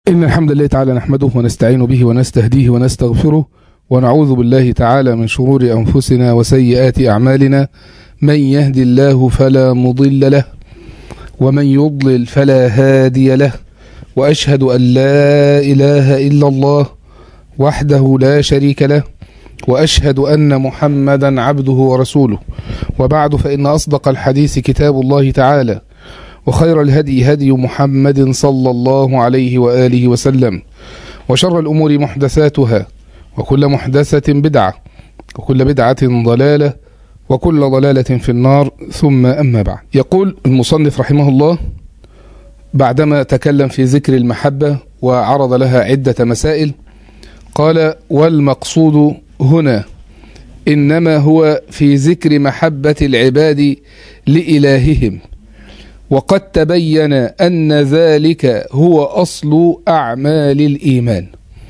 إن الحمد لله تعالى نحمده ونستعين به ونستهديه ونستغفره ونعوذ بالله تعالى من شرور أنفسنا وسيئات أعمالنا من يهد الله فلا مضل له ومن يضلل فلا هادي له وأشهد أن لا إله إلا الله وحده لا شريك له وأشهد أن محمدا عبده ورسوله وبعد فإن أصدق الحديث كتاب الله تعالى وخير الهدي هدي محمد صلى الله عليه وآله وسلم وشر الأمور محدثاتها وكل محدثة بدعة وكل بدعة ضلالة وكل ضلالة في النار ثم أما بعد يقول المصنف رحمه الله بعدما تكلم في ذكر المحبة وعرض لها عدة مسائل قال والمقصود هنا إنما هو في ذكر محبة العباد لإلههم وقد تبين أن ذلك هو أصل أعمال الإيمان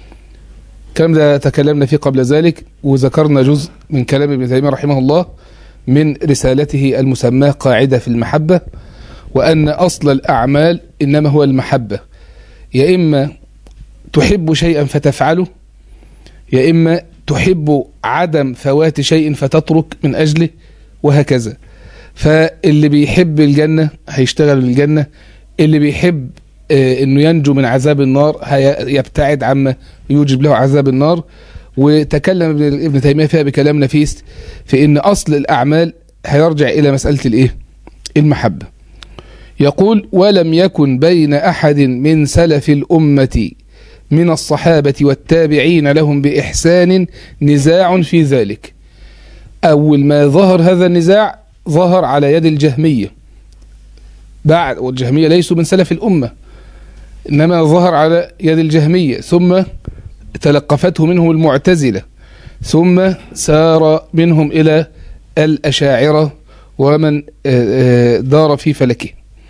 كم ده تكلمنا فيه قبل ذلك وذكرنا جزء من كلام ابن تيمية رحمه الله من رسالته المسماة قاعدة في المحبة وأن أصل الأعمال إنما هو المحبة يا إما تحب شيئا فتفعله يا إما تحب عدم فوات شيء فتترك من أجله وهكذا فاللي بيحب الجنة هيشتغل الجنة اللي بيحب آه انه ينجو من عذاب النار يبتعد عما يوجب له عذاب النار وتكلم ابن تيمية فيها بكلام نفيس في ان اصل الاعمال هيرجع الى مسألة الايه المحبة يقول ولم يكن بين احد من سلف الامة من الصحابة والتابعين لهم بإحسان نزاع في ذلك أول ما ظهر هذا النزاع ظهر على يد الجهمية بعد والجهمية ليسوا من سلف الأمة إنما ظهر على يد الجهمية ثم تلقفته منهم المعتزلة ثم سار منهم إلى الأشاعرة ومن دار في فلكه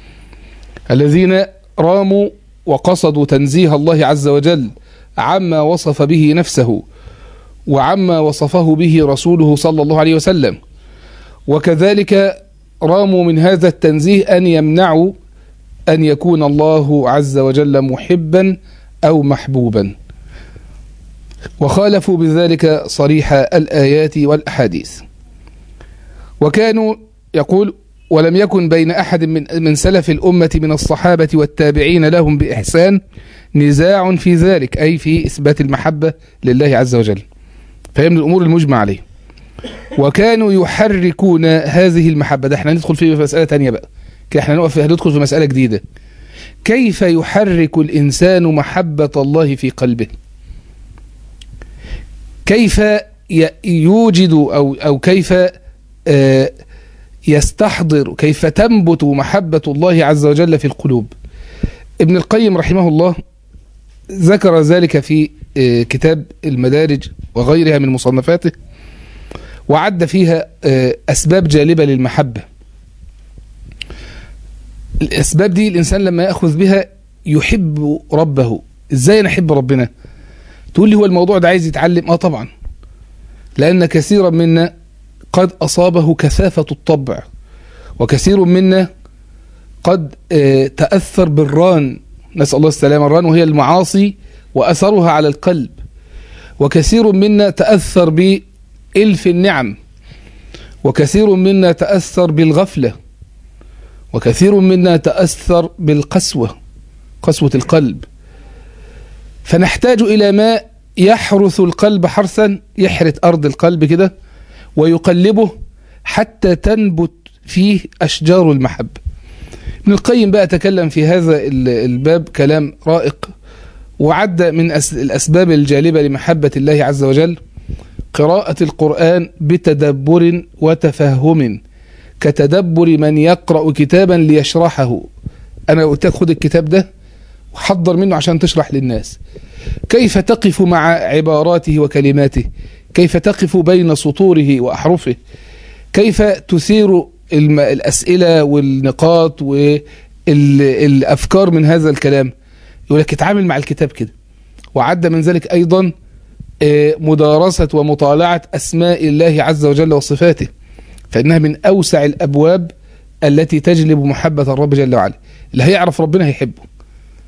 الذين راموا وقصدوا تنزيه الله عز وجل عما وصف به نفسه وعما وصفه به رسوله صلى الله عليه وسلم وكذلك راموا من هذا التنزيه أن يمنعوا أن يكون الله عز وجل محبا أو محبوبا وخالفوا بذلك صريح الآيات والأحاديث وكانوا يقول ولم يكن بين أحد من, من سلف الأمة من الصحابة والتابعين لهم بإحسان نزاع في ذلك أي في إثبات المحبة لله عز وجل فهي من الأمور المجمع عليه وكانوا يحركون هذه المحبة ده احنا ندخل في مسألة تانية بقى كده احنا نقف هندخل في مسألة جديدة كيف يحرك الإنسان محبة الله في قلبه كيف يوجد أو, أو كيف يستحضر كيف تنبت محبة الله عز وجل في القلوب ابن القيم رحمه الله ذكر ذلك في كتاب المدارج وغيرها من مصنفاته وعد فيها أسباب جالبة للمحبة الأسباب دي الإنسان لما يأخذ بها يحب ربه إزاي نحب ربنا تقول لي هو الموضوع ده عايز يتعلم آه طبعا لأن كثيرا منا قد أصابه كثافة الطبع وكثير منا قد تأثر بالران نسأل الله السلامة الران وهي المعاصي وأثرها على القلب وكثير منا تأثر بإلف النعم وكثير منا تأثر بالغفلة وكثير منا تأثر بالقسوة قسوة القلب فنحتاج إلى ما يحرث القلب حرثا يحرث أرض القلب كده ويقلبه حتى تنبت فيه أشجار المحبة ابن القيم بقى تكلم في هذا الباب كلام رائق وعد من الأسباب الجالبة لمحبة الله عز وجل قراءة القرآن بتدبر وتفهم كتدبر من يقرأ كتابا ليشرحه أنا قلت لك خد الكتاب ده وحضر منه عشان تشرح للناس كيف تقف مع عباراته وكلماته كيف تقف بين سطوره وأحرفه كيف تثير الأسئلة والنقاط والأفكار من هذا الكلام يقول لك اتعامل مع الكتاب كده وعد من ذلك أيضا مدارسة ومطالعة أسماء الله عز وجل وصفاته فإنها من أوسع الأبواب التي تجلب محبة الرب جل وعلا اللي هيعرف ربنا هيحبه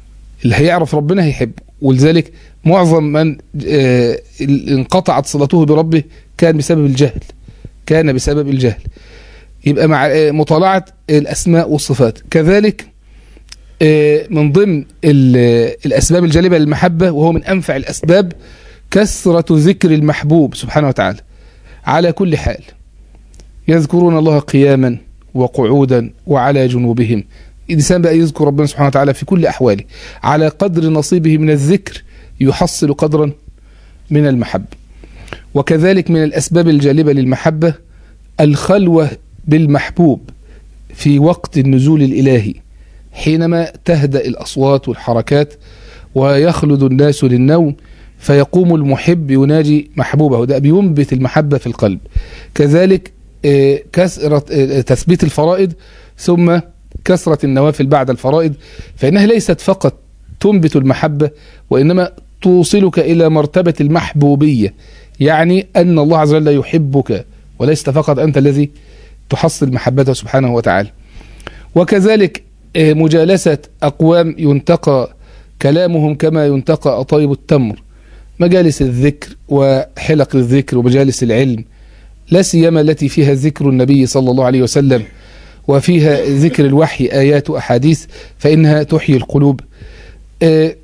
اللي هيعرف ربنا هيحبه ولذلك معظم من آه، انقطعت صلته بربه كان بسبب الجهل كان بسبب الجهل يبقى مع آه، مطالعة الأسماء والصفات كذلك آه، من ضمن ال- الأسباب الجالبة للمحبة وهو من أنفع الأسباب كثرة ذكر المحبوب سبحانه وتعالى على كل حال يذكرون الله قياما وقعودا وعلى جنوبهم الإنسان بقى يذكر ربنا سبحانه وتعالى في كل أحواله على قدر نصيبه من الذكر يحصل قدرا من المحبة وكذلك من الأسباب الجالبة للمحبة الخلوة بالمحبوب في وقت النزول الإلهي حينما تهدأ الأصوات والحركات ويخلد الناس للنوم فيقوم المحب يناجي محبوبه ده بينبت المحبة في القلب كذلك آه، كثرة آه، تثبيت الفرائض ثم كثرة النوافل بعد الفرائض فإنها ليست فقط تنبت المحبة وإنما توصلك إلى مرتبة المحبوبية يعني أن الله عز وجل يحبك وليست فقط أنت الذي تحصل محبته سبحانه وتعالى وكذلك آه، مجالسة أقوام ينتقى كلامهم كما ينتقى أطيب التمر مجالس الذكر وحلق الذكر ومجالس العلم لا سيما التي فيها ذكر النبي صلى الله عليه وسلم وفيها ذكر الوحي آيات وأحاديث فإنها تحيي القلوب آه،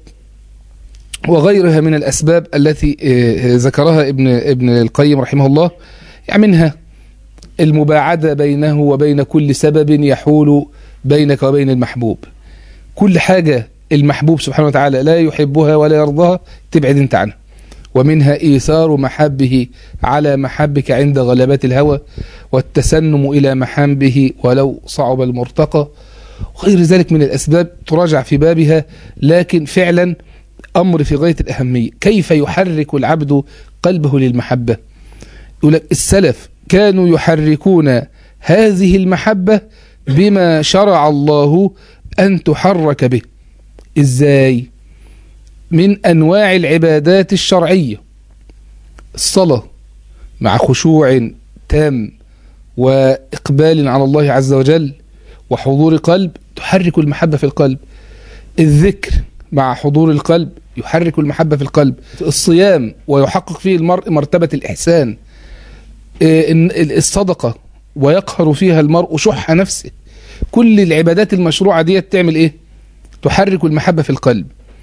وغيرها من الأسباب التي آه، ذكرها ابن ابن القيم رحمه الله يعني منها المباعدة بينه وبين كل سبب يحول بينك وبين المحبوب كل حاجة المحبوب سبحانه وتعالى لا يحبها ولا يرضاها تبعد انت عنها ومنها إيثار محبه على محبك عند غلبات الهوى والتسنم إلى محبه ولو صعب المرتقى وغير ذلك من الأسباب تراجع في بابها لكن فعلا أمر في غاية الأهمية كيف يحرك العبد قلبه للمحبة يقول لك السلف كانوا يحركون هذه المحبة بما شرع الله أن تحرك به إزاي من أنواع العبادات الشرعية الصلاة مع خشوع تام وإقبال على الله عز وجل وحضور قلب تحرك المحبة في القلب الذكر مع حضور القلب يحرك المحبة في القلب الصيام ويحقق فيه المرء مرتبة الإحسان إيه، إن- الصدقة ويقهر فيها المرء شح نفسه كل العبادات المشروعة دي تعمل إيه تحرك المحبة في القلب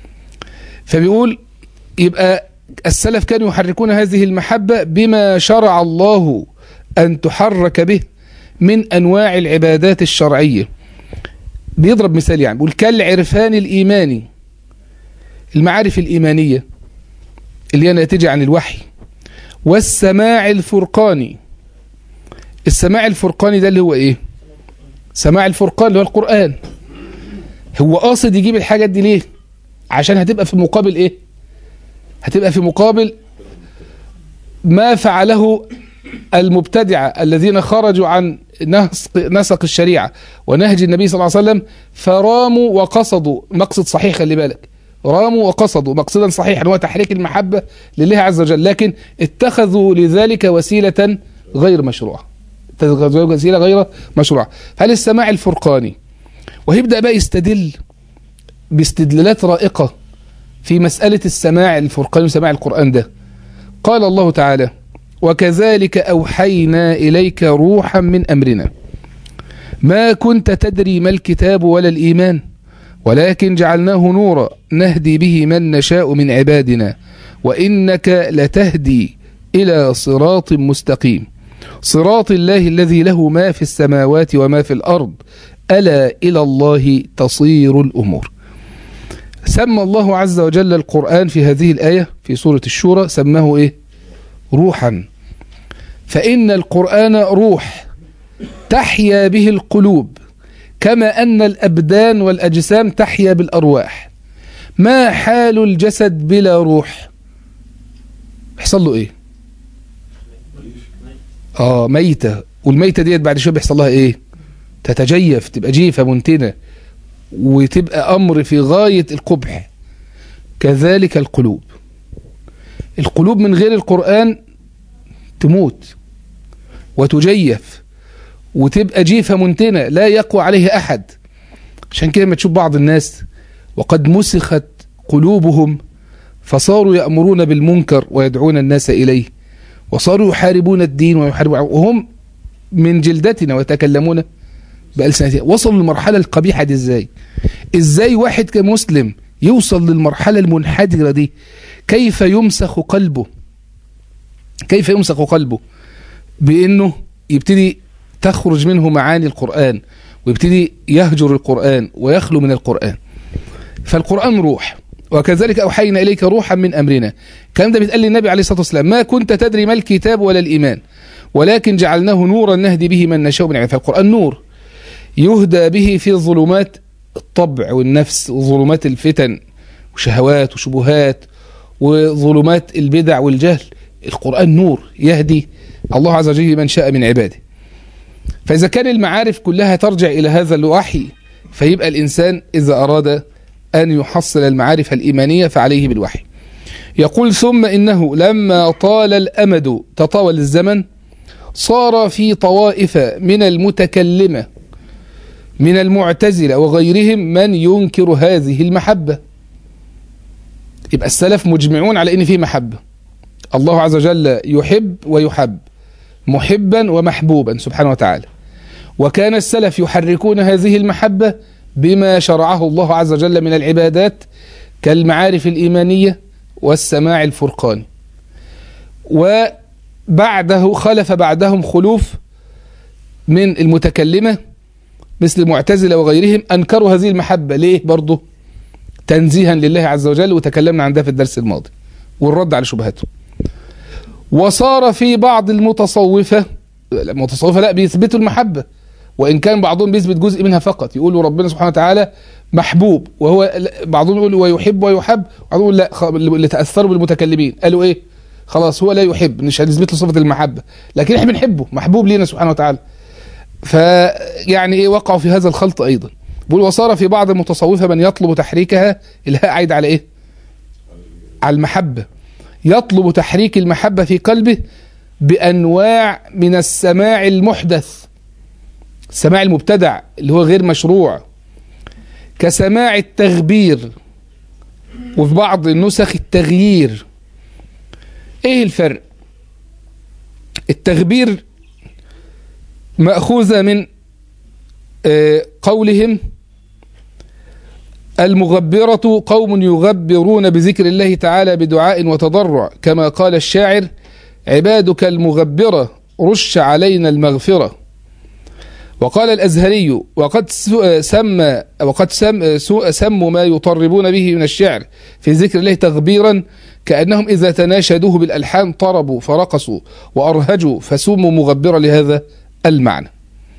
فبيقول يبقى السلف كانوا يحركون هذه المحبة بما شرع الله أن تحرك به من أنواع العبادات الشرعية بيضرب مثال يعني بيقول كالعرفان الإيماني المعارف الإيمانية اللي هي ناتجة عن الوحي والسماع الفرقاني السماع الفرقاني ده اللي هو ايه سماع الفرقان اللي هو القرآن هو قاصد يجيب الحاجات دي ليه عشان هتبقى في مقابل ايه هتبقى في مقابل ما فعله المبتدعة الذين خرجوا عن نسق, نسق الشريعة ونهج النبي صلى الله عليه وسلم فراموا وقصدوا مقصد صحيح خلي بالك راموا وقصدوا مقصدا صحيحا هو تحريك المحبة لله عز وجل لكن اتخذوا لذلك وسيلة غير مشروعة اتخذوا وسيلة غير مشروعة هل السماع الفرقاني وهيبدأ بقى يستدل باستدلالات رائقة في مسألة السماع الفرقاني وسماع القرآن ده قال الله تعالى وكذلك أوحينا إليك روحا من أمرنا ما كنت تدري ما الكتاب ولا الإيمان ولكن جعلناه نورا نهدي به من نشاء من عبادنا وإنك لتهدي إلى صراط مستقيم صراط الله الذي له ما في السماوات وما في الأرض ألا إلى الله تصير الأمور سمى الله عز وجل القرآن في هذه الآية في سورة الشورى سماه إيه روحا فإن القرآن روح تحيا به القلوب كما أن الأبدان والأجسام تحيا بالأرواح ما حال الجسد بلا روح يحصل له إيه آه ميتة والميتة ديت بعد شوية بيحصل لها إيه تتجيف تبقى جيفة منتنة وتبقى أمر في غاية القبح كذلك القلوب القلوب من غير القرآن تموت وتجيف وتبقى جيفة منتنة لا يقوى عليه أحد عشان كده ما تشوف بعض الناس وقد مسخت قلوبهم فصاروا يأمرون بالمنكر ويدعون الناس إليه وصاروا يحاربون الدين ويحاربون وهم من جلدتنا ويتكلمون بألسنتنا وصلوا للمرحلة القبيحة دي ازاي ازاي واحد كمسلم يوصل للمرحلة المنحدرة دي كيف يمسخ قلبه كيف يمسخ قلبه بأنه يبتدي تخرج منه معاني القرآن ويبتدي يهجر القرآن ويخلو من القرآن فالقرآن روح وكذلك أوحينا إليك روحا من أمرنا الكلام ده بيتقال للنبي عليه الصلاة والسلام ما كنت تدري ما الكتاب ولا الإيمان ولكن جعلناه نورا نهدي به من نشاء من عبادنا فالقرآن نور يهدى به في ظلمات الطبع والنفس وظلمات الفتن وشهوات وشبهات وظلمات البدع والجهل القرآن نور يهدي الله عز وجل من شاء من عباده فإذا كان المعارف كلها ترجع إلى هذا الوحي فيبقى الإنسان إذا أراد أن يحصل المعارف الإيمانية فعليه بالوحي يقول ثم إنه لما طال الأمد تطاول الزمن صار في طوائف من المتكلمة من المعتزلة وغيرهم من ينكر هذه المحبة يبقى السلف مجمعون على ان في محبة الله عز وجل يحب ويحب محبا ومحبوبا سبحانه وتعالى وكان السلف يحركون هذه المحبة بما شرعه الله عز وجل من العبادات كالمعارف الإيمانية والسماع الفرقاني وبعده خلف بعدهم خلوف من المتكلمة مثل المعتزلة وغيرهم أنكروا هذه المحبة ليه برضه تنزيها لله عز وجل وتكلمنا عن ده في الدرس الماضي والرد على شبهاته وصار في بعض المتصوفة المتصوفة لا بيثبتوا المحبة وإن كان بعضهم بيثبت جزء منها فقط يقولوا ربنا سبحانه وتعالى محبوب وهو بعضهم يقول ويحب ويحب بعضهم يقول لا اللي تأثروا بالمتكلمين قالوا إيه خلاص هو لا يحب مش هنثبت له صفة المحبة لكن احنا بنحبه محبوب لينا سبحانه وتعالى فيعني ايه وقعوا في هذا الخلط ايضا بيقول وصار في بعض المتصوفة من يطلب تحريكها الهاء عايد على ايه على المحبة يطلب تحريك المحبة في قلبه بأنواع من السماع المحدث السماع المبتدع اللي هو غير مشروع كسماع التغبير وفي بعض النسخ التغيير ايه الفرق التغبير مأخوذة من قولهم المغبرة قوم يغبرون بذكر الله تعالى بدعاء وتضرع كما قال الشاعر عبادك المغبرة رش علينا المغفرة وقال الأزهري وقد سمى وقد سم سموا ما يطربون به من الشعر في ذكر الله تغبيرا كأنهم إذا تناشدوه بالألحان طربوا فرقصوا وأرهجوا فسموا مغبرة لهذا المعنى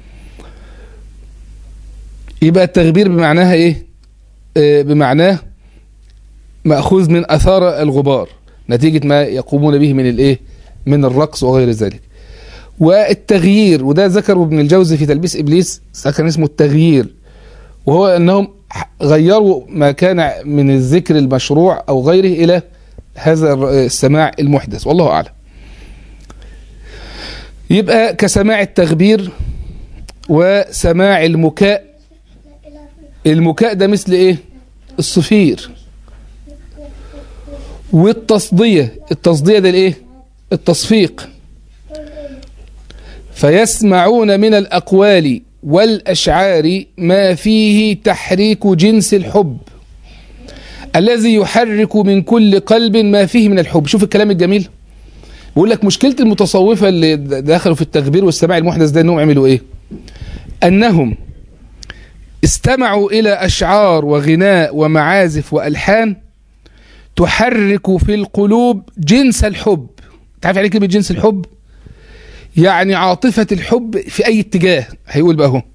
يبقى التغبير بمعناها ايه آه بمعناه مأخوذ من أثار الغبار نتيجة ما يقومون به من الايه من الرقص وغير ذلك والتغيير وده ذكره ابن الجوزي في تلبيس إبليس كان اسمه التغيير وهو أنهم غيروا ما كان من الذكر المشروع أو غيره إلى هذا السماع المحدث والله أعلم يبقى كسماع التغبير وسماع المكاء المكاء ده مثل ايه الصفير والتصدية التصدية ده الايه التصفيق فيسمعون من الأقوال والأشعار ما فيه تحريك جنس الحب الذي يحرك من كل قلب ما فيه من الحب شوف الكلام الجميل بيقول لك مشكلة المتصوفة اللي دخلوا في التغبير والسماع المحدث ده انهم عملوا ايه انهم استمعوا الى اشعار وغناء ومعازف والحان تحرك في القلوب جنس الحب تعرف يعني كلمة جنس الحب يعني عاطفة الحب في اي اتجاه هيقول بقى هو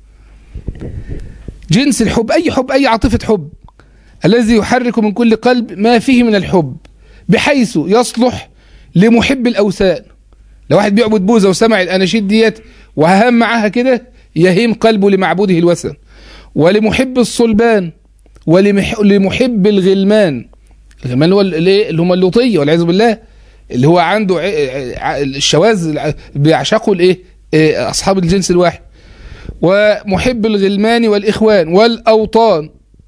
جنس الحب اي حب اي عاطفة حب الذي يحرك من كل قلب ما فيه من الحب بحيث يصلح لمحب الأوثان لو واحد بيعبد بوزة وسمع الأناشيد ديت وهام معاها كده يهيم قلبه لمعبوده الوثن ولمحب الصلبان ولمحب الغلمان الغلمان اللي هو اللي هم اللوطية والعياذ بالله اللي هو عنده الشواذ بيعشقوا الايه اصحاب الجنس الواحد ومحب الغلمان والاخوان والاوطان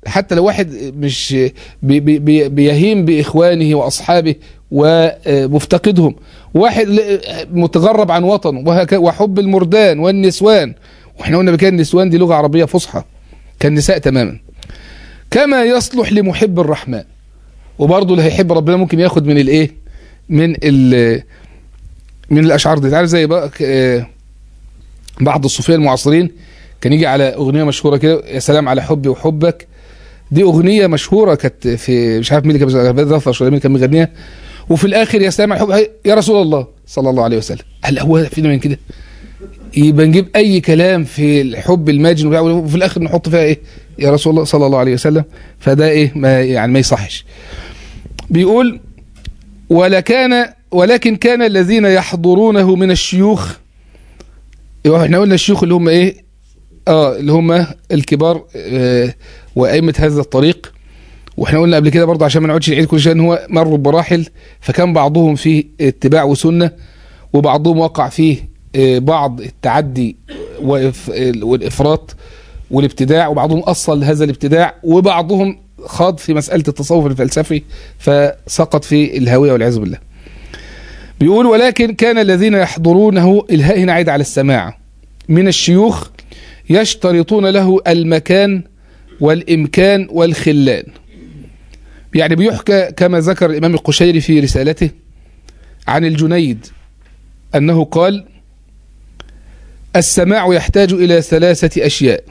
حتى لو واحد مش بي بي بي بيهيم باخوانه واصحابه ومفتقدهم واحد ل- متغرب عن وطنه وهك- وحب المردان والنسوان واحنا قلنا بكده النسوان دي لغه عربيه فصحى كالنساء تماما كما يصلح لمحب الرحمن وبرضه اللي هيحب ربنا ممكن ياخد من الايه من ال من الاشعار دي عارف زي بقى آه، بعض الصوفيه المعاصرين كان يجي على اغنيه مشهوره كده يا سلام على حبي وحبك دي اغنيه مشهوره كانت في مش عارف مين اللي كان بيغنيها، ظفر ولا مين كان بيغنيها وفي الاخر يا سلام على حبك يا رسول الله صلى الله عليه وسلم هل هو فينا من كده يبقى نجيب اي كلام في الحب الماجن وبتاع، وفي الاخر نحط فيها ايه يا رسول الله صلى الله عليه وسلم فده ايه ما يعني ما يصحش بيقول ولكان ولكن كان الذين يحضرونه من الشيوخ يبقى احنا قلنا الشيوخ اللي هم ايه اه اللي هم الكبار آه وائمه هذا الطريق واحنا قلنا قبل كده برضه عشان ما نقعدش نعيد كل شيء ان هو مروا براحل فكان بعضهم فيه اتباع وسنه وبعضهم وقع فيه آه بعض التعدي وإف- والافراط والابتداع وبعضهم اصل هذا الابتداع وبعضهم خاض في مساله التصوف الفلسفي فسقط في الهاويه والعياذ بالله. بيقول ولكن كان الذين يحضرونه الهاء هنا عايد على السماع من الشيوخ يشترطون له المكان والإمكان والخلان يعني بيحكى كما ذكر الإمام القشيري في رسالته عن الجنيد أنه قال السماع يحتاج إلى ثلاثة أشياء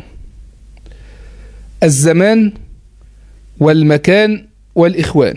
الزمان والمكان والإخوان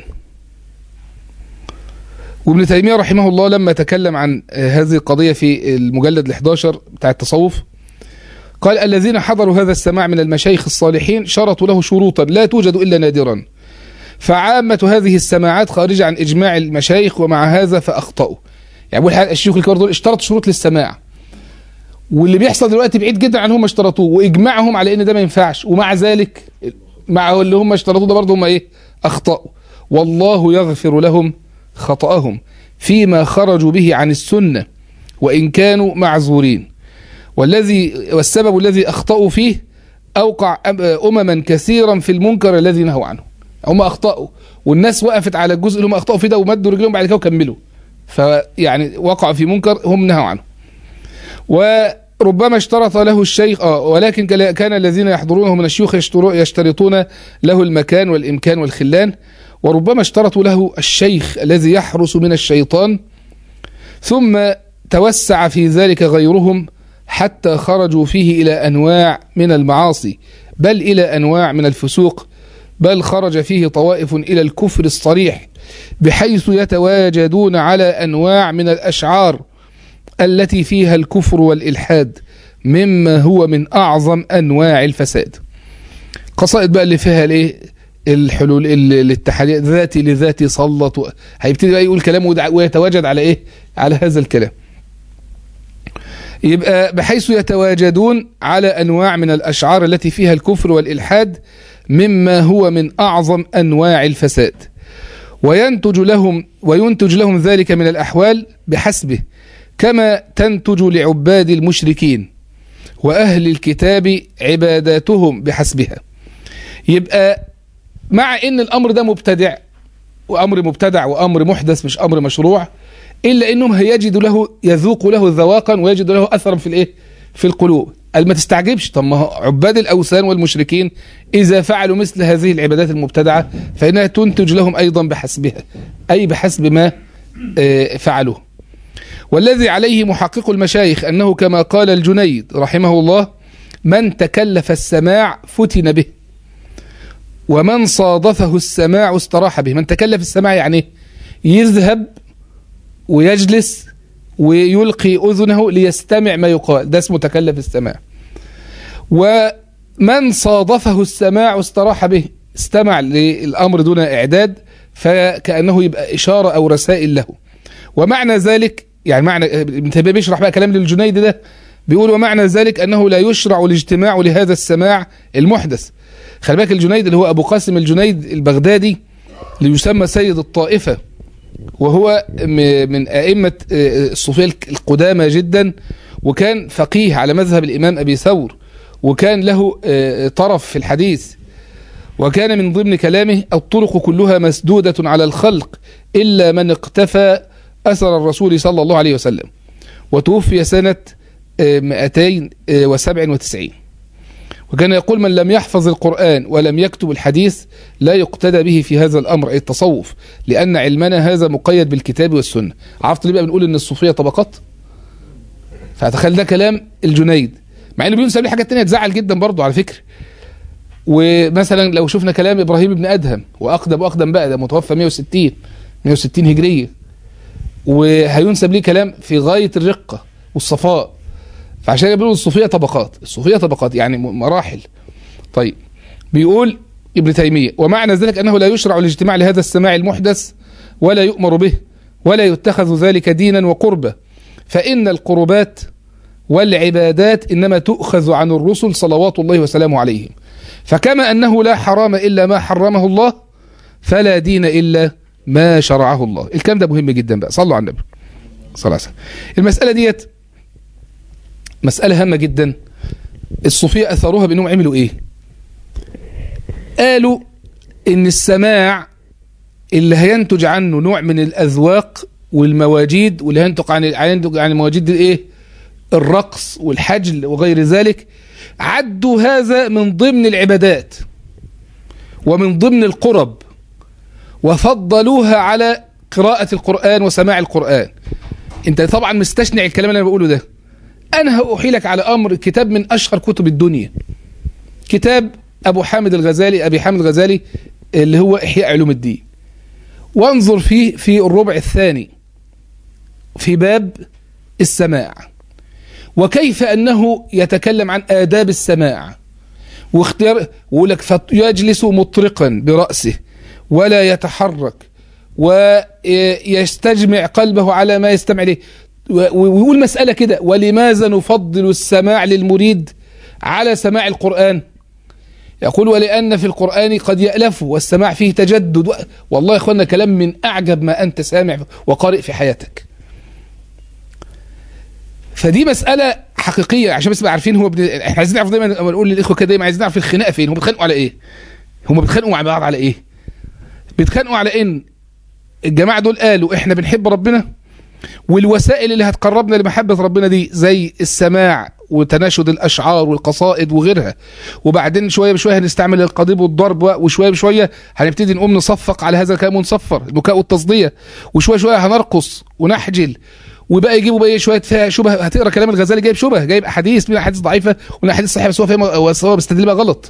وابن تيمية رحمه الله لما تكلم عن آه، هذه القضية في المجلد ال11 بتاع التصوف قال الذين حضروا هذا السماع من المشايخ الصالحين شرطوا له شروطا لا توجد إلا نادرا فعامة هذه السماعات خارجة عن إجماع المشايخ ومع هذا فأخطأوا يعني بقول حاجة الشيوخ الكبار دول اشترطوا شروط للسماع واللي بيحصل دلوقتي بعيد جدا عن هم اشترطوه واجماعهم على ان ده ما ينفعش ومع ذلك مع اللي هم اشترطوه ده برضه هم ايه اخطاوا والله يغفر لهم خطأهم فيما خرجوا به عن السنة وإن كانوا معذورين والذي والسبب الذي أخطأوا فيه أوقع أم- أمما كثيرا في المنكر الذي نهوا عنه هم أخطأوا والناس وقفت على الجزء اللي هم أخطأوا فيه ده ومدوا رجلهم بعد كده وكملوا فيعني وقعوا في منكر هم نهوا عنه وربما اشترط له الشيخ آه ولكن كلا- كان الذين يحضرونه من الشيوخ يشترو- يشترطون له المكان والإمكان والخلان وربما اشترطوا له الشيخ الذي يحرس من الشيطان ثم توسع في ذلك غيرهم حتى خرجوا فيه إلى أنواع من المعاصي بل إلى أنواع من الفسوق بل خرج فيه طوائف إلى الكفر الصريح بحيث يتواجدون على أنواع من الأشعار التي فيها الكفر والإلحاد مما هو من أعظم أنواع الفساد قصائد بقى اللي فيها الايه الحلول ال- الاتحادية ذاتي لذاتي سلط و- هيبتدي بقى يقول كلام ودع- ويتواجد على ايه على هذا الكلام يبقى بحيث يتواجدون على انواع من الاشعار التي فيها الكفر والالحاد مما هو من اعظم انواع الفساد وينتج لهم وينتج لهم ذلك من الاحوال بحسبه كما تنتج لعباد المشركين واهل الكتاب عباداتهم بحسبها يبقى مع ان الامر ده مبتدع وامر مبتدع وامر محدث مش امر مشروع الا انهم هيجد له يذوق له ذواقا ويجد له اثرا في الايه في القلوب قال ما تستعجبش طب ما هو عباد الاوثان والمشركين اذا فعلوا مثل هذه العبادات المبتدعه فانها تنتج لهم ايضا بحسبها اي بحسب ما آه، فعلوه والذي عليه محقق المشايخ انه كما قال الجنيد رحمه الله من تكلف السماع فتن به ومن صادفه السماع استراح به من تكلف السماع يعني يذهب ويجلس ويلقي أذنه ليستمع ما يقال ده اسمه تكلف السماع ومن صادفه السماع استراح به استمع للأمر دون إعداد فكأنه يبقى إشارة أو رسائل له ومعنى ذلك يعني معنى ابن تيمية بيشرح بقى كلام للجنيد ده بيقول ومعنى ذلك أنه لا يشرع الاجتماع لهذا السماع المحدث خلي بالك الجنيد اللي هو أبو قاسم الجنيد البغدادي اللي يسمى سيد الطائفة وهو م- من أئمة آه، الصوفية القدامى جدا وكان فقيه على مذهب الإمام أبي ثور وكان له آه، طرف في الحديث وكان من ضمن كلامه الطرق كلها مسدودة على الخلق إلا من اقتفى أثر الرسول صلى الله عليه وسلم وتوفي سنة آه، 297 وكان يقول من لم يحفظ القرآن ولم يكتب الحديث لا يقتدى به في هذا الأمر أي التصوف لأن علمنا هذا مقيد بالكتاب والسنة عرفت ليه بقى بنقول إن الصوفية طبقات فتخيل ده كلام الجنيد مع انه بينسب لي حاجات تانية تزعل جدا برضه على فكره ومثلا لو شفنا كلام ابراهيم بن ادهم واقدم واقدم بقى ده متوفى 160 160 هجريه وهينسب ليه كلام في غايه الرقه والصفاء فعشان كده بيقولوا الصوفيه طبقات الصوفيه طبقات يعني م- مراحل طيب بيقول ابن تيميه ومعنى ذلك انه لا يشرع الاجتماع لهذا السماع المحدث ولا يؤمر به ولا يتخذ ذلك دينا وقربه فان القربات والعبادات انما تؤخذ عن الرسل صلوات الله وسلامه عليهم فكما انه لا حرام الا ما حرمه الله فلا دين الا ما شرعه الله الكلام ده مهم جدا بقى صلوا على النبي صلى الله عليه وسلم المساله ديت مساله هامه جدا الصوفيه اثروها بانهم عملوا ايه قالوا ان السماع اللي هينتج عنه نوع من الاذواق والمواجيد واللي هينتج عن هينتج عن المواجيد دي ايه الرقص والحجل وغير ذلك عدوا هذا من ضمن العبادات ومن ضمن القرب وفضلوها على قراءة القرآن وسماع القرآن انت طبعا مستشنع الكلام اللي انا بقوله ده انا هأحيلك على امر كتاب من اشهر كتب الدنيا كتاب ابو حامد الغزالي ابي حامد الغزالي اللي هو احياء علوم الدين وانظر فيه في الربع الثاني في باب السماع وكيف انه يتكلم عن آداب السماع واختيار ويقول لك يجلس مطرقا برأسه ولا يتحرك ويستجمع قلبه على ما يستمع إليه ويقول مسألة كده ولماذا نفضل السماع للمريد على سماع القرآن يقول ولأن في القرآن قد يألف والسماع فيه تجدد والله يا أخوانا كلام من أعجب ما أنت سامع وقارئ في حياتك فدي مسألة حقيقية عشان بس نبقى عارفين هو بن... احنا عايزين نعرف دايما لما نقول للاخوه كده دايما عايزين نعرف الخناقه فين هم بيتخانقوا على ايه؟ هم بيتخانقوا مع بعض على ايه؟ بيتخانقوا على ان الجماعه دول قالوا احنا بنحب ربنا والوسائل اللي هتقربنا لمحبه ربنا دي زي السماع وتناشد الاشعار والقصائد وغيرها وبعدين شويه بشويه هنستعمل القضيب والضرب وشويه بشويه هنبتدي نقوم نصفق على هذا الكلام ونصفر البكاء والتصديه وشويه شويه هنرقص ونحجل وبقى يجيبوا بقى شويه فيها شبه هتقرا كلام الغزالي جايب شبه جايب احاديث من احاديث ضعيفه ومن احاديث صحيحه بس هو فاهم هو بيستدل بقى غلط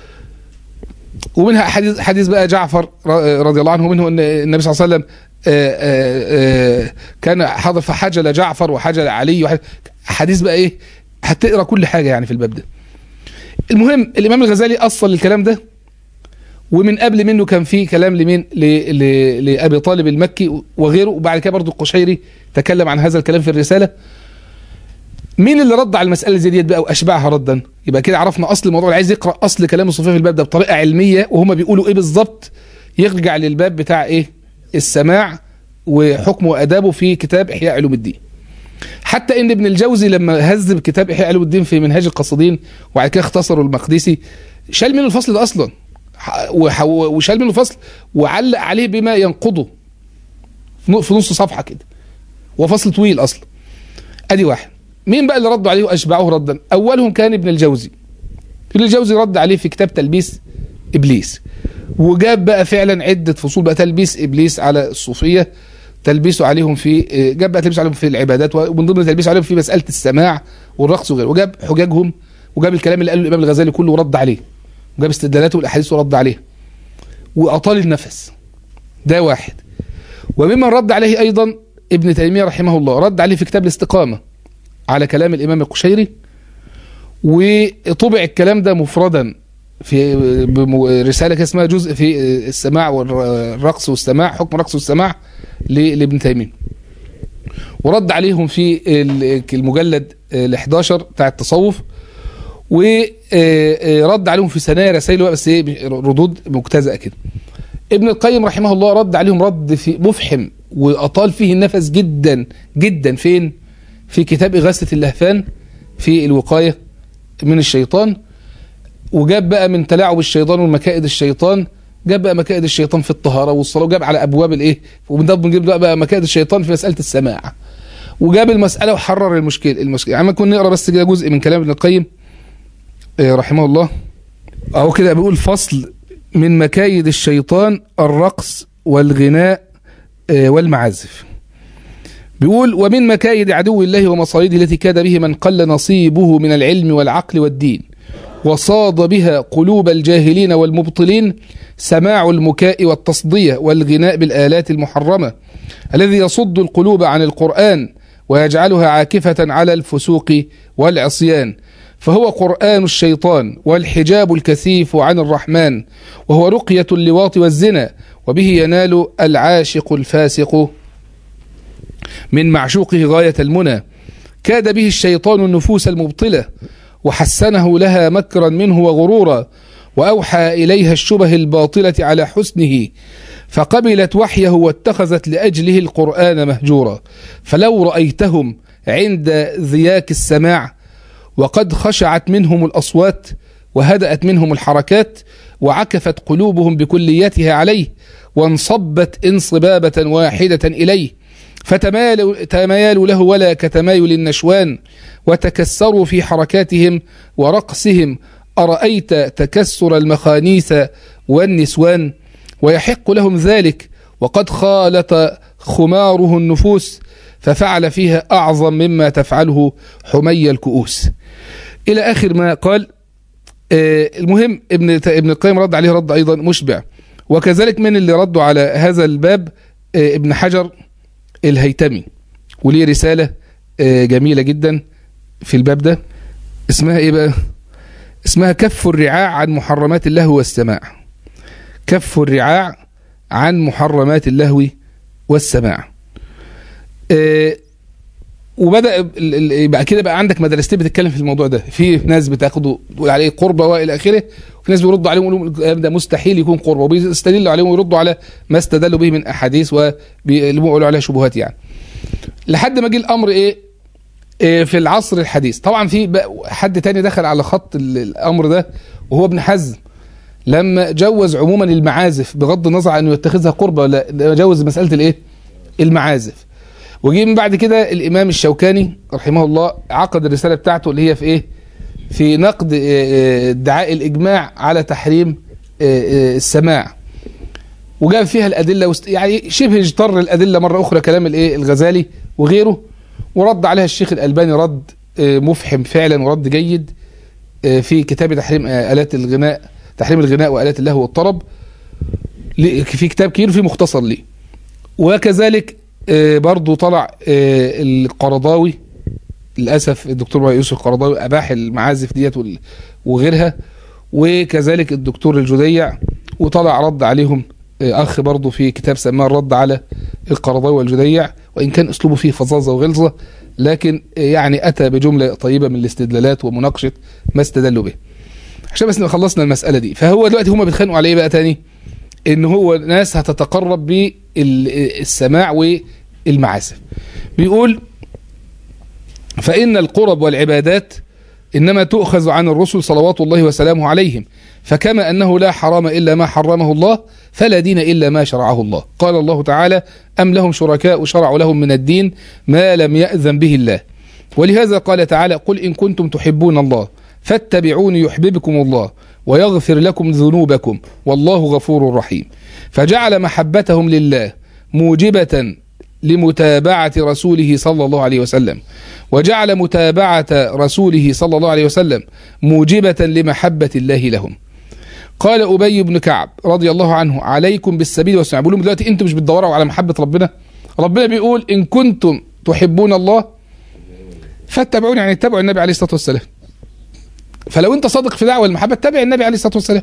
ومنها حديث حديث بقى جعفر رضي الله عنه منه ان النبي صلى الله عليه وسلم آآ آآ كان حاضر فحجل جعفر وحجل علي حديث بقى ايه هتقرا كل حاجه يعني في الباب ده المهم الامام الغزالي اصل الكلام ده ومن قبل منه كان في كلام لمين لابي طالب المكي وغيره وبعد كده برضه القشيري تكلم عن هذا الكلام في الرساله مين اللي رد على المساله زي ديت بقى واشبعها ردا يبقى كده عرفنا اصل الموضوع اللي عايز يقرا اصل كلام الصوفيه في الباب ده بطريقه علميه وهم بيقولوا ايه بالظبط يرجع للباب بتاع ايه السماع وحكمه وادابه في كتاب احياء علوم الدين حتى ان ابن الجوزي لما هذب كتاب احياء علوم الدين في منهاج القاصدين وبعد كده اختصروا المقدسي شال منه الفصل ده اصلا وشال منه الفصل وعلق عليه بما ينقضه في نص صفحه كده وفصل طويل اصلا ادي واحد مين بقى اللي ردوا عليه واشبعوه ردا اولهم كان ابن الجوزي ابن الجوزي رد عليه في كتاب تلبيس ابليس وجاب بقى فعلا عده فصول بقى تلبيس ابليس على الصوفيه تلبيسه عليهم في جاب بقى تلبيسه عليهم في العبادات ومن ضمن تلبيسه عليهم في مساله السماع والرقص وغيره وجاب حجاجهم وجاب الكلام اللي قاله الامام الغزالي كله ورد عليه وجاب استدلالاته والاحاديث ورد عليها واطال النفس ده واحد وممن رد عليه ايضا ابن تيميه رحمه الله رد عليه في كتاب الاستقامه على كلام الامام القشيري وطبع الكلام ده مفردا في رساله كده اسمها جزء في السماع والرقص والسماع حكم الرقص والسماع لابن تيميه ورد عليهم في المجلد ال 11 بتاع التصوف ورد عليهم في ثنايا رسائل بس ايه ردود مجتزأه كده ابن القيم رحمه الله رد عليهم رد في مفحم واطال فيه النفس جدا جدا فين في كتاب إغاثة اللهفان في الوقاية من الشيطان وجاب بقى من تلاعب الشيطان ومكائد الشيطان جاب بقى مكائد الشيطان في الطهاره والصلاه وجاب على ابواب الايه وده بنجيب بقى مكائد الشيطان في مساله السماع وجاب المساله وحرر المشكله المشكله يعني ممكن نقرا بس كده جزء من كلام ابن القيم آه، رحمه الله اهو كده بيقول فصل من مكايد الشيطان الرقص والغناء آه، والمعازف بيقول ومن مكايد عدو الله ومصائده التي كاد به من قل نصيبه من العلم والعقل والدين وصاد بها قلوب الجاهلين والمبطلين سماع المكاء والتصدية والغناء بالآلات المحرمة الذي يصد القلوب عن القرآن ويجعلها عاكفة على الفسوق والعصيان فهو قرآن الشيطان والحجاب الكثيف عن الرحمن وهو رقية اللواط والزنا وبه ينال العاشق الفاسق من معشوقه غاية المنى كاد به الشيطان النفوس المبطلة وحسنه لها مكرا منه وغرورا وأوحى إليها الشبه الباطلة على حسنه فقبلت وحيه واتخذت لأجله القرآن مهجورا فلو رأيتهم عند ذياك السماع وقد خشعت منهم الأصوات وهدأت منهم الحركات وعكفت قلوبهم بكليتها عليه وانصبت انصبابة واحدة إليه فتمالوا تمالوا له ولا كتمايل النشوان وتكسروا في حركاتهم ورقصهم أرأيت تكسر المخانيث والنسوان ويحق لهم ذلك وقد خالط خماره النفوس ففعل فيها أعظم مما تفعله حمي الكؤوس إلى آخر ما قال آه، المهم ابن ابن القيم رد عليه رد أيضا مشبع وكذلك من اللي ردوا على هذا الباب آه، ابن حجر الهيتمي وليه رسالة آه، جميلة جدا في الباب ده اسمها ايه بقى اسمها كف الرعاع عن محرمات اللهو والسماع كف الرعاع عن محرمات اللهو والسماع آه، وبدا ال- ال- يبقى كده بقى عندك مدرستين بتتكلم في الموضوع ده في ناس بتاخده تقول عليه قربه والى اخره وفي ناس بيردوا عليهم يقولوا الكلام ده مستحيل يكون قربه وبيستدلوا عليهم ويردوا على ما استدلوا به من احاديث واللي بيقولوا عليها شبهات يعني لحد ما جه الامر ايه إيه في العصر الحديث طبعا في بقى حد تاني دخل على خط ال- الامر ده وهو ابن حزم لما جوز عموما المعازف بغض النظر عن انه يتخذها قربه ولا ده جوز مساله الايه المعازف وجي من بعد كده الامام الشوكاني رحمه الله عقد الرساله بتاعته اللي هي في ايه في نقد آه، آه، ادعاء الاجماع على تحريم آه، آه، السماع وجاب فيها الادله وست... يعني شبه اجتر الادله مره اخرى كلام الايه الغزالي وغيره ورد عليها الشيخ الالباني رد آه، مفحم فعلا ورد جيد آه، في كتاب تحريم آه، الات الغناء تحريم الغناء والات اللهو والطرب ليه- في كتاب كبير في مختصر ليه وكذلك آه، برضو طلع آه، القرضاوي للاسف الدكتور يوسف القرضاوي اباح المعازف ديت وال- وغيرها وكذلك الدكتور الجديع وطلع رد عليهم آه، اخ برضو في كتاب سماه الرد على القرضاوي والجديع وان كان اسلوبه فيه فظاظه وغلظه لكن آه، يعني اتى بجمله طيبه من الاستدلالات ومناقشه ما استدلوا به عشان بس خلصنا المساله دي فهو دلوقتي هم بيتخانقوا على ايه بقى تاني ان هو ناس هتتقرب بالسماع والمعازف بيقول فإن القرب والعبادات إنما تؤخذ عن الرسل صلوات الله وسلامه عليهم فكما أنه لا حرام إلا ما حرمه الله فلا دين إلا ما شرعه الله قال الله تعالى أم لهم شركاء شرعوا لهم من الدين ما لم يأذن به الله ولهذا قال تعالى قل إن كنتم تحبون الله فاتبعوني يحببكم الله ويغفر لكم ذنوبكم والله غفور رحيم فجعل محبتهم لله موجبة لمتابعة رسوله صلى الله عليه وسلم وجعل متابعة رسوله صلى الله عليه وسلم موجبة لمحبة الله لهم قال أبي بن كعب رضي الله عنه عليكم بالسبيل والسنة بيقول لهم دلوقتي انتم مش بتدوروا على محبة ربنا ربنا بيقول إن كنتم تحبون الله فاتبعوني يعني اتبعوا النبي عليه الصلاة والسلام فلو انت صادق في دعوة المحبة اتبع النبي عليه الصلاة والسلام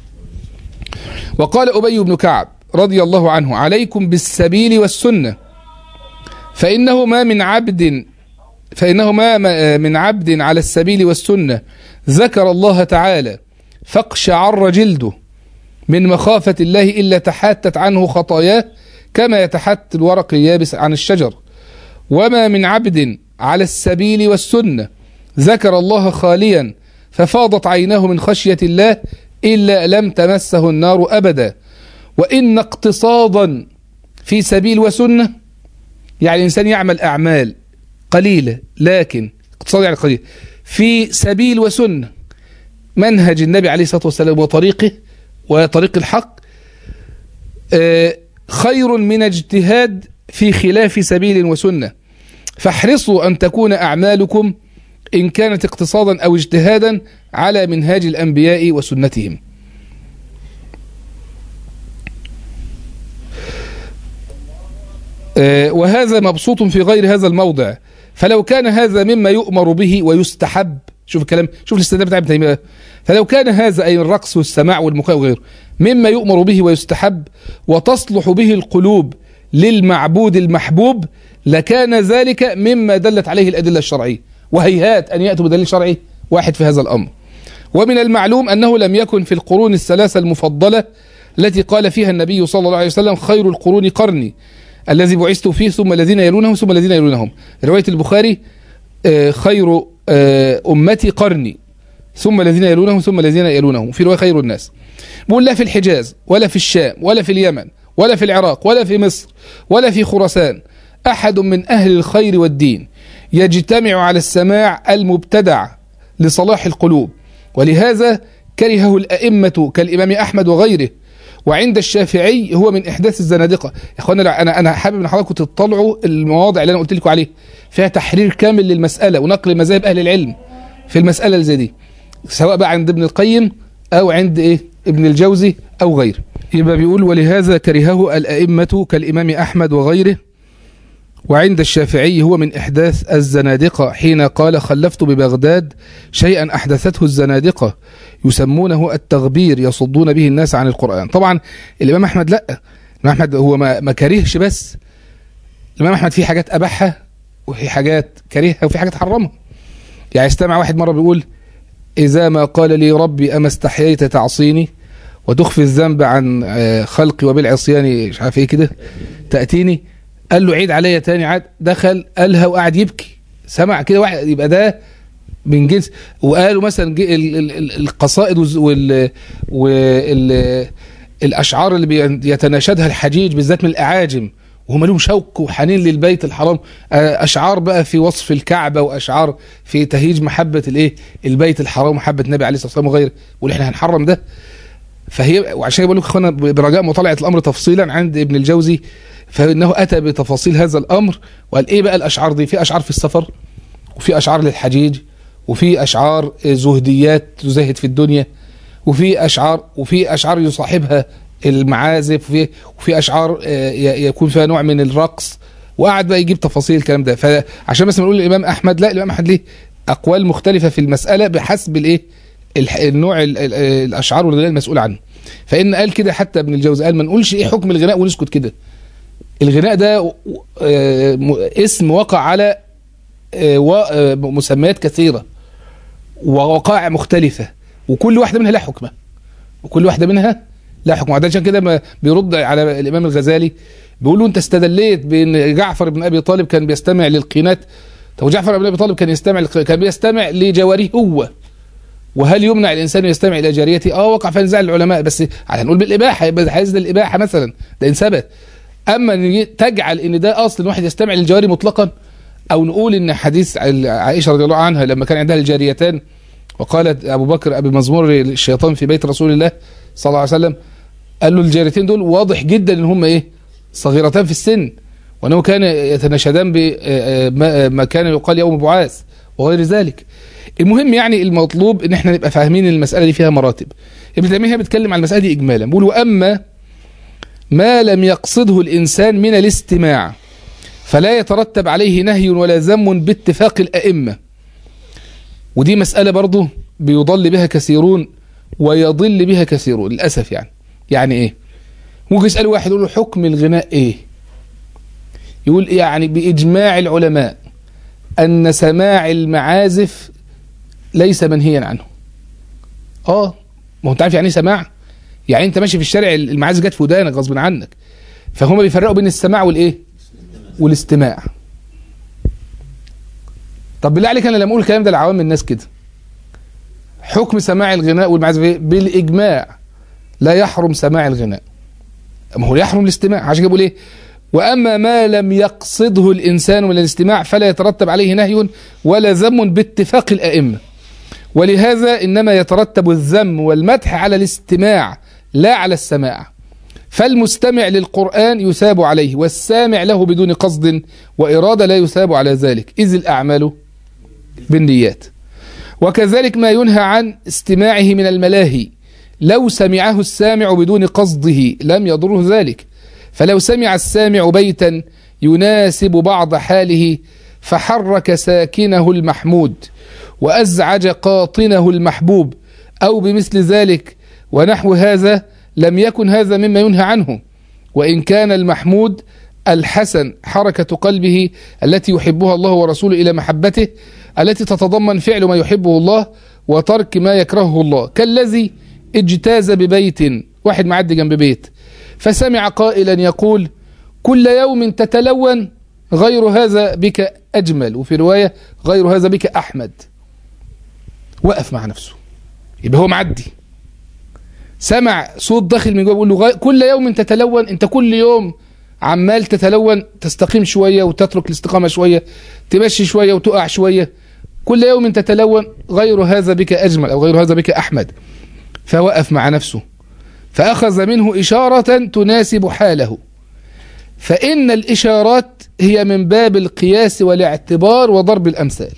وقال أبي بن كعب رضي الله عنه عليكم بالسبيل والسنة فإنه ما من عبد فإنه ما من عبد على السبيل والسنة ذكر الله تعالى فاقشعر جلده من مخافة الله إلا تحاتت عنه خطاياه كما يتحت الورق اليابس عن الشجر وما من عبد على السبيل والسنة ذكر الله خاليا ففاضت عيناه من خشية الله إلا لم تمسه النار أبدا وإن اقتصادا في سبيل وسنة يعني الإنسان يعمل أعمال قليلة لكن اقتصاد يعني قليل في سبيل وسنة منهج النبي عليه الصلاة والسلام وطريقه وطريق الحق آه، خير من اجتهاد في خلاف سبيل وسنة فاحرصوا أن تكون أعمالكم إن كانت اقتصادا أو اجتهادا على منهاج الأنبياء وسنتهم آه، وهذا مبسوط في غير هذا الموضع فلو كان هذا مما يؤمر به ويستحب شوف الكلام شوف الاستدلال بتاع ابن تيميه فلو كان هذا اي الرقص والسماع والمكاء وغيره مما يؤمر به ويستحب وتصلح به القلوب للمعبود المحبوب لكان ذلك مما دلت عليه الادله الشرعيه وهيهات ان ياتوا بدليل شرعي واحد في هذا الامر ومن المعلوم انه لم يكن في القرون الثلاثه المفضله التي قال فيها النبي صلى الله عليه وسلم خير القرون قرني الذي بعثت فيه ثم الذين يلونهم ثم الذين يلونهم روايه البخاري آه، خير آه، امتي قرني ثم الذين يلونهم ثم الذين يلونهم في روايه خير الناس بقول لا في الحجاز ولا في الشام ولا في اليمن ولا في العراق ولا في مصر ولا في خراسان احد من اهل الخير والدين يجتمع على السماع المبتدع لصلاح القلوب ولهذا كرهه الأئمة كالإمام أحمد وغيره وعند الشافعي هو من إحداث الزنادقة يا أخوانا لا، أنا أنا حابب إن حضراتكم تطلعوا المواضع اللي أنا قلت لكم عليه فيها تحرير كامل للمسألة ونقل مذاهب أهل العلم في المسألة اللي زي دي سواء بقى عند ابن القيم أو عند إيه ابن الجوزي أو غيره يبقى بيقول ولهذا كرهه الأئمة كالإمام أحمد وغيره وعند الشافعي هو من إحداث الزنادقة حين قال خلفت ببغداد شيئا أحدثته الزنادقة يسمونه التغبير يصدون به الناس عن القرآن طبعا الإمام أحمد لا الإمام أحمد هو ما, ما كرهش بس الإمام أحمد في حاجات أباحها وفي حاجات كرهها وفي حاجات حرمها يعني استمع واحد مرة بيقول إذا ما قال لي ربي أما استحييت تعصيني وتخفي الذنب عن آه، خلقي وبالعصيان مش عارف ايه كده تأتيني قال له عيد عليا تاني عاد دخل قالها وقعد يبكي سمع كده واحد يبقى ده من جنس وقالوا مثلا جي- ال- ال- ال- القصائد والز- وال وال الاشعار اللي بيتناشدها الحجيج بالذات من الاعاجم وهم لهم شوق وحنين للبيت الحرام آه، اشعار بقى في وصف الكعبه واشعار في تهيج محبه الايه البيت الحرام ومحبه النبي عليه الصلاه والسلام وغيره واللي احنا هنحرم ده فهي وعشان بقول لكم اخوانا برجاء مطالعه الامر تفصيلا عند ابن الجوزي فانه اتى بتفاصيل هذا الامر وقال ايه بقى الاشعار دي في اشعار في السفر وفي اشعار للحجيج وفي اشعار زهديات تزهد في الدنيا وفي اشعار وفي اشعار يصاحبها المعازف وفي وفي اشعار آه، ي- يكون فيها نوع من الرقص وقعد بقى يجيب تفاصيل الكلام ده فعشان بس نقول الامام احمد لا الامام احمد ليه اقوال مختلفه في المساله بحسب الايه الح- النوع ال- ال- الاشعار والغناء المسؤول عنه فان قال كده حتى ابن الجوزي قال ما نقولش ايه حكم الغناء ونسكت كده الغناء ده آه، م- اسم وقع على آه، و- آه، مسميات كثيره ووقائع مختلفه وكل واحده منها لها حكمه وكل واحده منها لها حكم وده عشان كده ما بيرد على الامام الغزالي بيقول له انت استدليت بان جعفر بن ابي طالب كان بيستمع للقينات طب جعفر بن ابي طالب كان يستمع للق- كان بيستمع لجواريه هو وهل يمنع الانسان يستمع الى جاريته اه وقع في نزاع العلماء بس هنقول بالاباحه يبقى حيز الاباحه مثلا ده ان ثبت اما ان ي- تجعل ان ده اصل ان واحد يستمع للجواري مطلقا او نقول ان حديث ع- عائشه رضي الله عنها لما كان عندها الجاريتان وقالت ابو بكر ابي مزمور الشيطان في بيت رسول الله صلى الله عليه وسلم قال له الجاريتين دول واضح جدا ان هم ايه صغيرتان في السن وانه كان يتناشدان بما كان يقال يوم بعاث وغير ذلك المهم يعني المطلوب ان احنا نبقى فاهمين ان المساله دي فيها مراتب ابن تيميه بيتكلم عن المساله دي اجمالا بيقول واما ما لم يقصده الانسان من الاستماع فلا يترتب عليه نهي ولا ذم باتفاق الائمه ودي مساله برضه بيضل بها كثيرون ويضل بها كثيرون للاسف يعني يعني ايه ممكن يسال واحد يقول له حكم الغناء ايه يقول إيه يعني باجماع العلماء ان سماع المعازف ليس منهيا عنه اه ما هو انت عارف يعني ايه سماع يعني انت ماشي في الشارع المعازف جت في ودانك غصب عنك فهم بيفرقوا بين السماع والايه والاستماع طب بالله عليك انا لما اقول الكلام ده لعوام الناس كده حكم سماع الغناء والمعازف بالإجماع لا يحرم سماع الغناء ما هو يحرم الاستماع عشان كده بيقول ايه واما ما لم يقصده الانسان من الاستماع فلا يترتب عليه نهي ولا ذم باتفاق الائمه ولهذا انما يترتب الذم والمدح على الاستماع لا على السماع فالمستمع للقران يثاب عليه والسامع له بدون قصد واراده لا يثاب على ذلك اذ الاعمال بالنيات وكذلك ما ينهى عن استماعه من الملاهي لو سمعه السامع بدون قصده لم يضره ذلك فلو سمع السامع بيتا يناسب بعض حاله فحرك ساكنه المحمود وأزعج قاطنه المحبوب أو بمثل ذلك ونحو هذا لم يكن هذا مما ينهى عنه وإن كان المحمود الحسن حركة قلبه التي يحبها الله ورسوله إلى محبته التي تتضمن فعل ما يحبه الله وترك ما يكرهه الله كالذي اجتاز ببيت واحد معدي جنب بيت فسمع قائلا يقول كل يوم تتلون غير هذا بك أجمل وفي رواية غير هذا بك أحمد وقف مع نفسه يبقى هو معدي سمع صوت داخل من جوه بيقول له غي... كل يوم تتلون انت كل يوم عمال تتلون تستقيم شويه وتترك الاستقامه شويه تمشي شويه وتقع شويه كل يوم تتلون غير هذا بك اجمل او غير هذا بك احمد فوقف مع نفسه فاخذ منه اشاره تناسب حاله فان الاشارات هي من باب القياس والاعتبار وضرب الامثال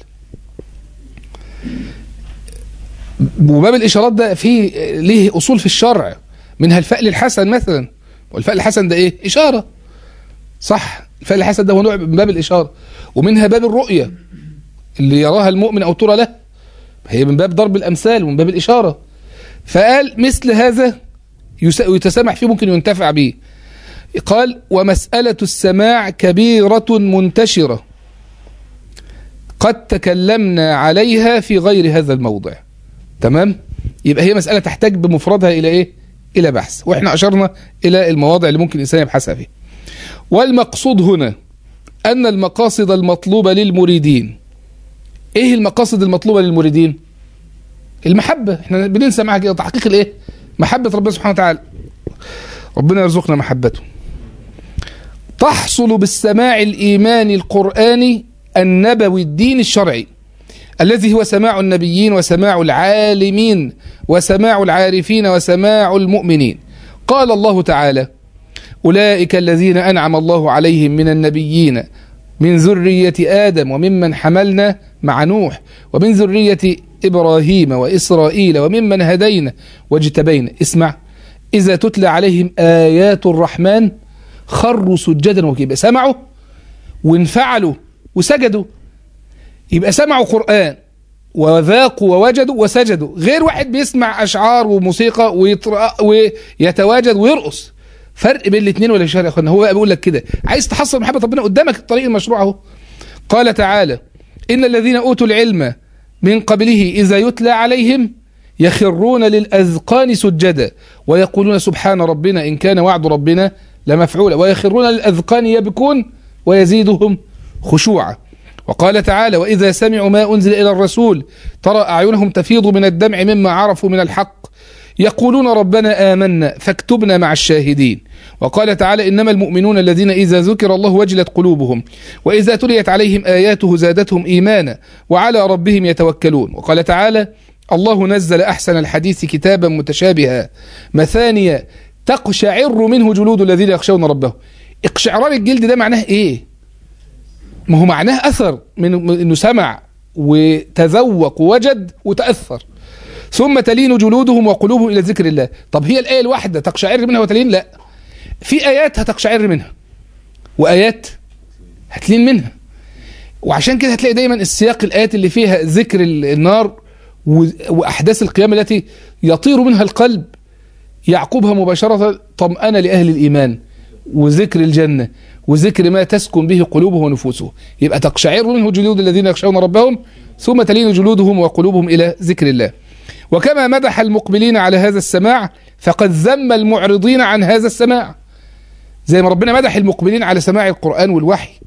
وباب الاشارات ده فيه ليه اصول في الشرع منها الفأل الحسن مثلا والفأل الحسن ده ايه اشاره صح الفأل الحسن ده هو نوع من باب الاشاره ومنها باب الرؤيه اللي يراها المؤمن او ترى له هي من باب ضرب الامثال ومن باب الاشاره فقال مثل هذا يتسامح فيه ممكن ينتفع به قال ومسألة السماع كبيرة منتشرة قد تكلمنا عليها في غير هذا الموضع تمام يبقى هي مسألة تحتاج بمفردها إلى إيه إلى بحث وإحنا أشرنا إلى المواضع اللي ممكن الإنسان يبحثها فيها والمقصود هنا أن المقاصد المطلوبة للمريدين إيه المقاصد المطلوبة للمريدين المحبة إحنا بننسى معها كده تحقيق الإيه محبة ربنا سبحانه وتعالى ربنا يرزقنا محبته تحصل بالسماع الإيماني القرآني النبوي الدين الشرعي الذي هو سماع النبيين وسماع العالمين وسماع العارفين وسماع المؤمنين قال الله تعالى أولئك الذين أنعم الله عليهم من النبيين من ذرية آدم وممن حملنا مع نوح ومن ذرية إبراهيم وإسرائيل وممن هدينا واجتبينا اسمع إذا تتلى عليهم آيات الرحمن خروا سجدا وكيبا سمعوا وانفعلوا وسجدوا يبقى سمعوا قرآن وذاقوا ووجدوا وسجدوا غير واحد بيسمع أشعار وموسيقى ويتواجد ويرقص فرق بين الاثنين ولا شهر يا اخوانا هو بقى بيقول لك كده عايز تحصل محبة ربنا قدامك الطريق المشروع اهو قال تعالى إن الذين أوتوا العلم من قبله إذا يتلى عليهم يخرون للأذقان سجدا ويقولون سبحان ربنا إن كان وعد ربنا لمفعولا ويخرون للأذقان يبكون ويزيدهم خشوعا وقال تعالى وإذا سمعوا ما أنزل إلى الرسول ترى أعينهم تفيض من الدمع مما عرفوا من الحق يقولون ربنا آمنا فاكتبنا مع الشاهدين وقال تعالى إنما المؤمنون الذين إذا ذكر الله وجلت قلوبهم وإذا تليت عليهم آياته زادتهم إيمانا وعلى ربهم يتوكلون وقال تعالى الله نزل أحسن الحديث كتابا متشابها مثانية تقشعر منه جلود الذين يخشون ربهم اقشعرار الجلد ده معناه ايه ما هو معناه اثر من انه سمع وتذوق ووجد وتاثر ثم تلين جلودهم وقلوبهم الى ذكر الله طب هي الايه الواحده تقشعر منها وتلين لا في ايات هتقشعر منها وايات هتلين منها وعشان كده هتلاقي دايما السياق الايات اللي فيها ذكر النار واحداث القيامه التي يطير منها القلب يعقبها مباشرة طمأنة لأهل الإيمان وذكر الجنة وذكر ما تسكن به قلوبهم ونفوسهم يبقى تقشعر منه جلود الذين يخشون ربهم ثم تلين جلودهم وقلوبهم إلى ذكر الله وكما مدح المقبلين على هذا السماع فقد ذم المعرضين عن هذا السماع زي ما ربنا مدح المقبلين على سماع القرآن والوحي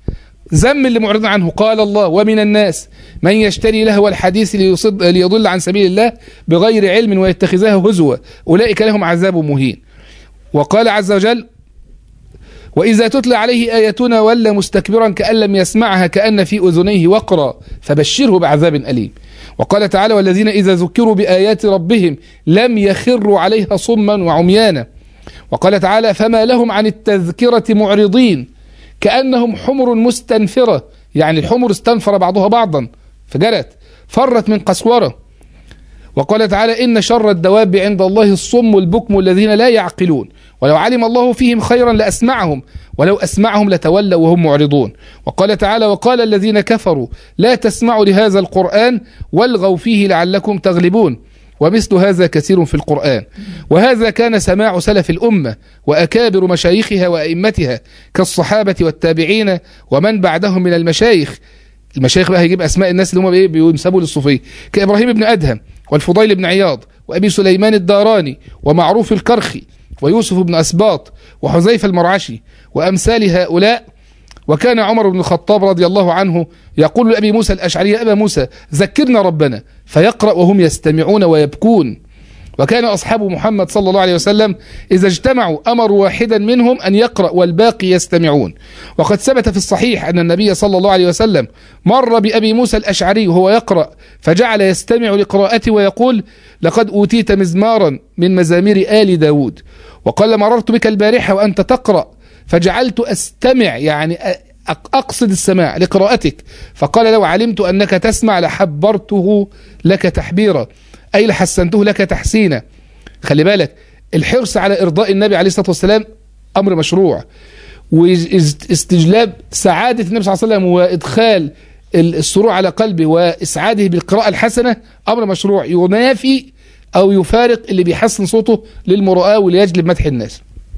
ذم اللي معرض عنه قال الله ومن الناس من يشتري لهو الحديث ليصد ليضل عن سبيل الله بغير علم ويتخذها هزوا أولئك لهم عذاب مهين وقال عز وجل وإذا تتلى عليه آياتنا ولى مستكبرا كأن لم يسمعها كأن في أذنيه وقرا فبشره بعذاب أليم وقال تعالى والذين إذا ذكروا بآيات ربهم لم يخروا عليها صما وعميانا وقال تعالى فما لهم عن التذكرة معرضين كأنهم حمر مستنفرة يعني الحمر استنفر بعضها بعضا فجرت فرت من قسورة وقال تعالى إن شر الدواب عند الله الصم البكم الذين لا يعقلون ولو علم الله فيهم خيرا لأسمعهم ولو أسمعهم لتولوا وهم معرضون وقال تعالى وقال الذين كفروا لا تسمعوا لهذا القرآن والغوا فيه لعلكم تغلبون ومثل هذا كثير في القرآن وهذا كان سماع سلف الأمة وأكابر مشايخها وأئمتها كالصحابة والتابعين ومن بعدهم من المشايخ المشايخ بقى هيجيب أسماء الناس اللي هم إيه بينسبوا للصوفية كإبراهيم بن أدهم والفضيل بن عياض وأبي سليمان الداراني ومعروف الكرخي ويوسف بن أسباط وحذيفة المرعشي وأمثال هؤلاء وكان عمر بن الخطاب رضي الله عنه يقول لأبي موسى الأشعري يا أبا موسى ذكرنا ربنا فيقرأ وهم يستمعون ويبكون وكان أصحاب محمد صلى الله عليه وسلم إذا اجتمعوا أمروا واحدا منهم أن يقرأ والباقي يستمعون وقد ثبت في الصحيح أن النبي صلى الله عليه وسلم مر بأبي موسى الأشعري وهو يقرأ فجعل يستمع لقراءته ويقول لقد أوتيت مزمارا من مزامير آل داود وقال مررت بك البارحة وأنت تقرأ فجعلت أستمع يعني أقصد السماع لقراءتك فقال لو علمت أنك تسمع لحبرته لك تحبيرا أي لحسنته لك تحسينا خلي بالك الحرص على إرضاء النبي عليه الصلاة والسلام أمر مشروع واستجلاب سعادة النبي صلى الله عليه وسلم وإدخال السرور على قلبه وإسعاده بالقراءة الحسنة أمر مشروع ينافي أو يفارق اللي بيحسن صوته للمرآة وليجلب مدح الناس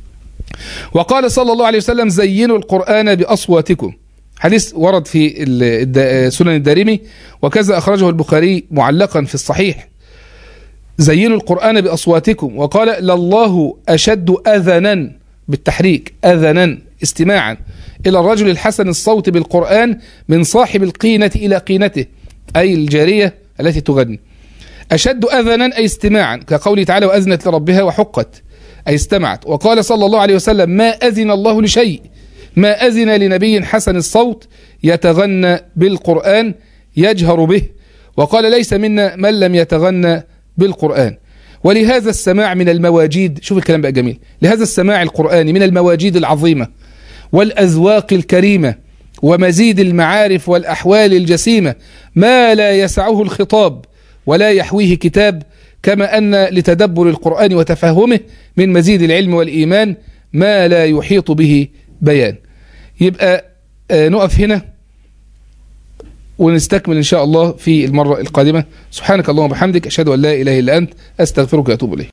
وقال صلى الله عليه وسلم زينوا القرآن بأصواتكم حديث ورد في سنن الدارمي وكذا أخرجه البخاري معلقا في الصحيح زينوا القرآن بأصواتكم وقال لله أشد أذنا بالتحريك أذنا استماعا إلى الرجل الحسن الصوت بالقرآن من صاحب القينة إلى قينته أي الجارية التي تغني أشد أذنا أي استماعا كقوله تعالى وأذنت لربها وحقت أي استمعت وقال صلى الله عليه وسلم ما أذن الله لشيء ما أذن لنبي حسن الصوت يتغنى بالقرآن يجهر به وقال ليس منا من لم يتغنى بالقرآن ولهذا السماع من المواجيد شوف الكلام بقى جميل لهذا السماع القرآني من المواجيد العظيمة والأذواق الكريمة ومزيد المعارف والأحوال الجسيمة ما لا يسعه الخطاب ولا يحويه كتاب كما أن لتدبر القرآن وتفهمه من مزيد العلم والإيمان ما لا يحيط به بيان يبقى آه نقف هنا ونستكمل إن شاء الله في المرة القادمة سبحانك اللهم وبحمدك أشهد أن لا إله إلا أنت أستغفرك وأتوب إليك